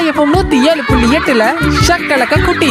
FM நூத்தி ஏழு புள்ளி எட்டுல ஷக்கலக்க குட்டி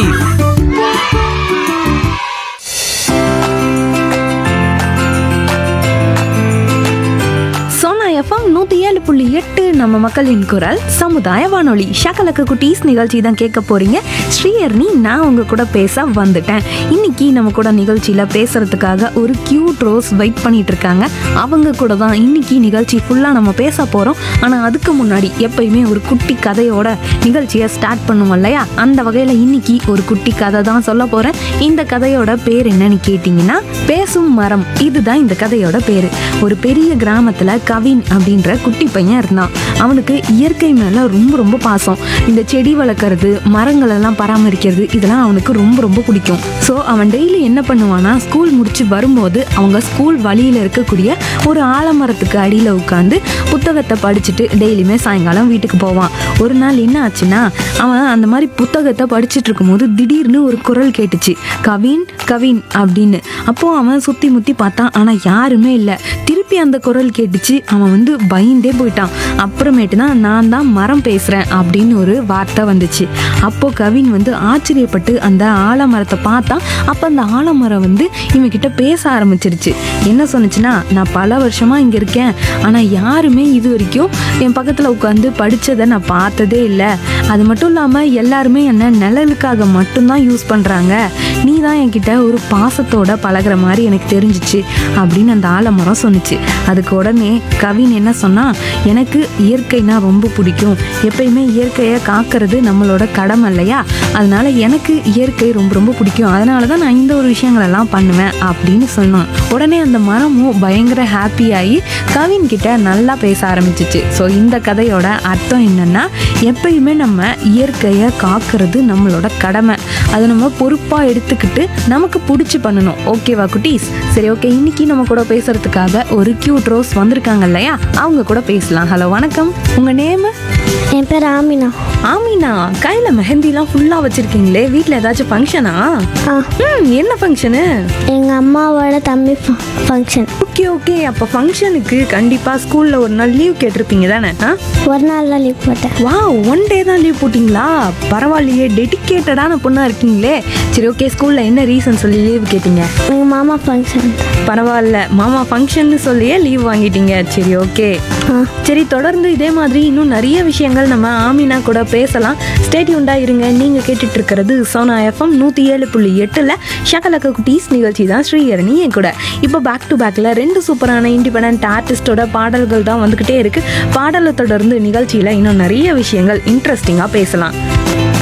சோனா எஃப்எம் நூற்றி ஏழு புள்ளி எட்டு நம்ம மக்களின் குரல் சமுதாய வானொலி ஷக்கலக்க குட்டீஸ் நிகழ்ச்சி தான் கேட்க போறீங்க ஸ்ரீயர்னி நான் உங்க கூட பேச வந்துட்டேன் இன்னைக்கு நம்ம கூட நிகழ்ச்சியில் பேசுறதுக்காக ஒரு கியூட் ரோஸ் வெயிட் பண்ணிட்டு இருக்காங்க அவங்க கூட தான் இன்னைக்கு நிகழ்ச்சி ஃபுல்லாக நம்ம பேச போகிறோம் ஆனால் அதுக்கு முன்னாடி எப்பயுமே ஒரு குட்டி கதையோட நிகழ்ச்சியை ஸ்டார்ட் பண்ணுவோம் இல்லையா அந்த வகையில் இன்னைக்கு ஒரு குட்டி கதை தான் சொல்ல போகிறேன் இந்த கதையோட பேர் என்னன்னு கேட்டிங்கன்னா பேசும் மரம் இதுதான் இந்த கதையோட பேர் ஒரு பெரிய கிராமத்தில் கவின் அப்படின்ற குட்டி பையன் இருந்தான் அவனுக்கு இயற்கை மேலே ரொம்ப ரொம்ப பாசம் இந்த செடி வளர்க்குறது மரங்கள் எல்லாம் பராமரிக்கிறது இதெல்லாம் அவனுக்கு ரொம்ப ரொம்ப பிடிக்கும் ஸோ அவன் டெய்லி என்ன பண்ணுவானா ஸ்கூல் முடிச்சு வரும்போது அவங்க ஸ்கூல் வழியில் இருக்கக்கூடிய ஒரு ஆலமரத்துக்கு அடியில் உட்காந்து புத்தகத்தை படிச்சுட்டு டெய்லியுமே சாயங்காலம் வீட்டுக்கு போவான் ஒரு நாள் என்ன ஆச்சுன்னா அவன் அந்த மாதிரி புத்தகத்தை படிச்சுட்டு இருக்கும்போது திடீர்னு ஒரு குரல் கேட்டுச்சு கவின் கவின் அப்படின்னு அப்போ அவன் சுத்தி முத்தி பார்த்தான் ஆனா யாருமே இல்லை திருப்பி அந்த குரல் கேட்டுச்சு அவன் வந்து பயந்தே போயிட்டான் அப்புறமேட்டு தான் நான் தான் மரம் பேசுறேன் அப்படின்னு ஒரு வார்த்தை வந்துச்சு அப்போ கவின் வந்து ஆச்சரியப்பட்டு அந்த ஆலமரத்தை பார்த்தான் அப்போ அந்த ஆலமரம் வந்து இவன் கிட்ட பேச ஆரம்பிச்சிருச்சு என்ன சொன்னுச்சுன்னா நான் பல வருஷமா இங்க இருக்கேன் ஆனா யாருமே இது வரைக்கும் என் பக்கத்துல உட்காந்து படிச்சதை நான் பார்த்ததே இல்லை அது மட்டும் இல்லாம எல்லாருமே என்ன நிழலுக்காக மட்டும்தான் யூஸ் பண்றாங்க நீ தான் என்கிட்ட ஒரு பாசத்தோட பழகுற மாதிரி எனக்கு தெரிஞ்சிச்சு அப்படின்னு அந்த ஆலமரம் சொன்னுச்சு அதுக்கு உடனே கவின் என்ன சொன்னா எனக்கு இயற்கைனா ரொம்ப பிடிக்கும் எப்பயுமே இயற்கையை காக்கிறது நம்மளோட கடமை இல்லையா அதனால எனக்கு இயற்கை ரொம்ப ரொம்ப பிடிக்கும் அதனால தான் நான் இந்த ஒரு விஷயங்களெல்லாம் பண்ணுவேன் அப்படின்னு சொன்னான் உடனே அந்த மரமும் பயங்கர ஹாப்பி ஆகி கவின் கிட்ட நல்லா பேச ஆரம்பிச்சிச்சு ஸோ இந்த கதையோட அர்த்தம் என்னன்னா எப்பயுமே நம்ம இயற்கையை காக்கிறது நம்மளோட கடமை அதை நம்ம பொறுப்பாக எடுத்துக்கிட்டு நமக்கு பிடிச்சி பண்ணணும் ஓகேவா குட்டீஸ் சரி ஓகே இன்னைக்கு நம்ம கூட பேசுறதுக்காக ஒரு கியூட் ரோஸ் வந்திருக்காங்க இல்லையா அவங்க கூட பேசலாம் ஹலோ வணக்கம் உங்க நேம் என் பேர் ஆமினா ஆமீனா கையில மெஹந்திலாம் ஃபுல்லா வச்சிருக்கீங்களே வீட்ல ஏதாச்சும் ஃபங்க்ஷனா ஆ ம் என்ன ஃபங்க்ஷனு எங்கள் அம்மாவோட தம்பி ஃபங்க்ஷன் ஓகே ஓகே அப்போ ஃபங்க்ஷனுக்கு கண்டிப்பா ஸ்கூல்ல ஒரு நாள் லீவ் கேட்டிருப்பீங்க தானே ஆ ஒரு நாள் தான் லீவ் போட்டேன் வா ஒன் டே தான் லீவ் போட்டிங்களா பரவாயில்லையே டெடிக்கேட்டடான பொண்ணா இருக்கீங்களே சரி ஓகே ஸ்கூல்ல என்ன ரீசன் சொல்லி லீவ் கேட்டீங்க எங்கள் மாமா ஃபங்க்ஷன் பரவாயில்ல மாமா ஃபங்க்ஷன்னு சொல்லியே லீவ் வாங்கிட்டீங்க சரி ஓகே ஆ சரி தொடர்ந்து இதே மாதிரி இன்னும் நிறைய விஷயங்கள் நம்ம ஆமினா கூட பேசலாம் ஸ்டேட்யூண்டா இருங்க நீங்க கேட்டுட்டு இருக்கிறது சோனா எஃப்எம் நூத்தி ஏழு புள்ளி எட்டுல ஷகலக்க குட்டீஸ் நிகழ்ச்சி தான் ஸ்ரீஹரணி என் கூட இப்போ பேக் டு பேக்ல ரெண்டு சூப்பரான இண்டிபெண்ட் ஆர்டிஸ்டோட பாடல்கள் தான் வந்துகிட்டே இருக்கு பாடலை தொடர்ந்து நிகழ்ச்சியில இன்னும் நிறைய விஷயங்கள் இன்ட்ரெஸ்டிங்கா பேசலாம்